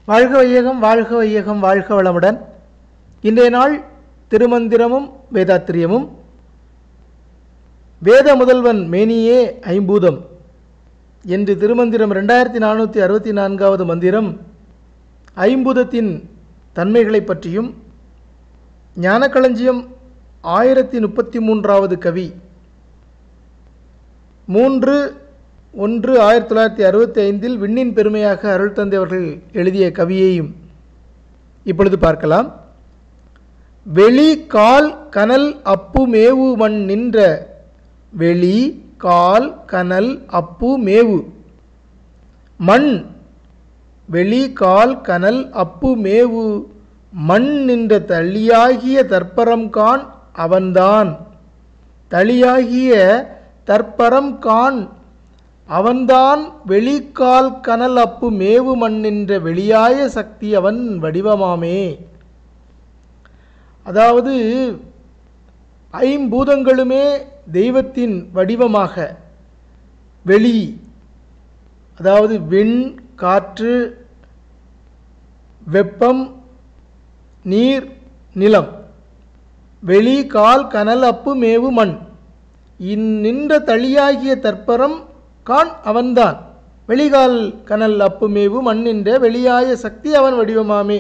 வாழ்க வையகம் வாழ்க வையகம் வாழ்க வளமுடன் இன்றைய நாள் திருமந்திரமும் வேதாத்திரியமும் வேத முதல்வன் மேனியே ஐம்பூதம் என்று திருமந்திரம் ரெண்டாயிரத்தி நானூற்றி அறுபத்தி நான்காவது மந்திரம் ஐம்பூதத்தின் தன்மைகளை பற்றியும் ஞானக்களஞ்சியம் ஆயிரத்தி முப்பத்தி மூன்றாவது கவி மூன்று ஒன்று ஆயிரத்தி தொள்ளாயிரத்தி அறுபத்தி ஐந்தில் விண்ணின் பெருமையாக அருள் தந்தை அவர்கள் எழுதிய கவியையும் இப்பொழுது பார்க்கலாம் வெளி கால் கனல் அப்பு மேவு மண் நின்ற வெளி கால் கனல் அப்பு மேவு மண் வெளி கால் கனல் அப்பு மேவு மண் நின்ற தளியாகிய தற்பரம் கான் அவன்தான் தளியாகிய தற்பரம் கான் அவன்தான் வெளிக்கால் கனல் அப்பு மேவு மண்ணின்ற வெளியாய சக்தி அவன் வடிவமாமே அதாவது ஐம்பூதங்களுமே தெய்வத்தின் வடிவமாக வெளி அதாவது விண் காற்று வெப்பம் நீர் நிலம் வெளி கால் கனல் அப்பு மேவு மண் இந்நின்ற தளியாகிய தற்பரம் கான் அவன்தான் வெளிகால் கனல் அப்பு மேவு மண்ணின்ற வெளியாய சக்தி அவன் வடிவமாமே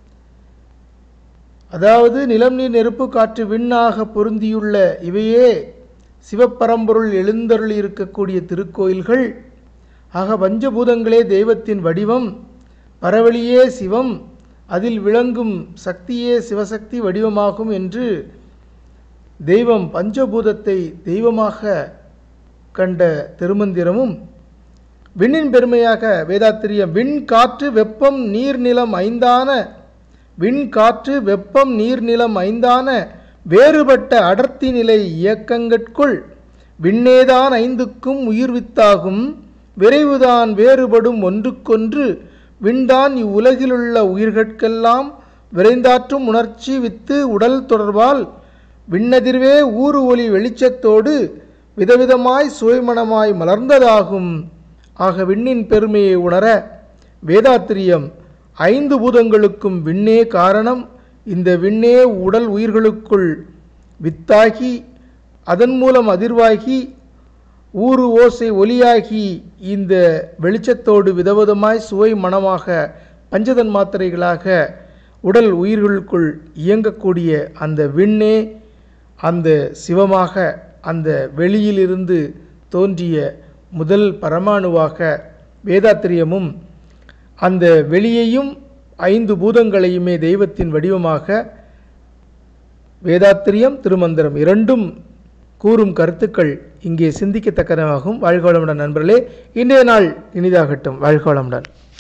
அதாவது நிலம் நீர் நெருப்பு காற்று விண்ணாக பொருந்தியுள்ள இவையே சிவப்பரம்பொருள் எழுந்தருளி இருக்கக்கூடிய திருக்கோயில்கள் ஆக பஞ்சபூதங்களே தெய்வத்தின் வடிவம் பரவழியே சிவம் அதில் விளங்கும் சக்தியே சிவசக்தி வடிவமாகும் என்று தெய்வம் பஞ்சபூதத்தை தெய்வமாக கண்ட திருமந்திரமும் விண்ணின் பெருமையாக வேதாத்திரியம் விண் காற்று வெப்பம் நீர் நிலம் ஐந்தான விண் காற்று வெப்பம் நீர் நிலம் ஐந்தான வேறுபட்ட அடர்த்தி நிலை இயக்கங்கட்குள் விண்ணேதான் ஐந்துக்கும் உயிர்வித்தாகும் விரைவுதான் வேறுபடும் ஒன்றுக்கொன்று விண்தான் இவ்வுலகிலுள்ள உயிர்கட்கெல்லாம் விரைந்தாற்றும் உணர்ச்சி வித்து உடல் தொடர்பால் விண்ணதிர்வே ஊறு ஒளி வெளிச்சத்தோடு விதவிதமாய் சுவைமணமாய் மலர்ந்ததாகும் ஆக விண்ணின் பெருமையை உணர வேதாத்திரியம் ஐந்து பூதங்களுக்கும் விண்ணே காரணம் இந்த விண்ணே உடல் உயிர்களுக்குள் வித்தாகி அதன் மூலம் அதிர்வாகி ஊறு ஓசை ஒலியாகி இந்த வெளிச்சத்தோடு விதவிதமாய் சுவை மணமாக பஞ்சதன் மாத்திரைகளாக உடல் உயிர்களுக்குள் இயங்கக்கூடிய அந்த விண்ணே அந்த சிவமாக அந்த வெளியிலிருந்து தோன்றிய முதல் பரமாணுவாக வேதாத்திரியமும் அந்த வெளியையும் ஐந்து பூதங்களையுமே தெய்வத்தின் வடிவமாக வேதாத்திரியம் திருமந்திரம் இரண்டும் கூறும் கருத்துக்கள் இங்கே சிந்திக்கத்தக்கனவாகும் வாழ்கோளமுடன் நண்பர்களே இன்றைய நாள் இனிதாகட்டும் வாழ்கோளமுடன்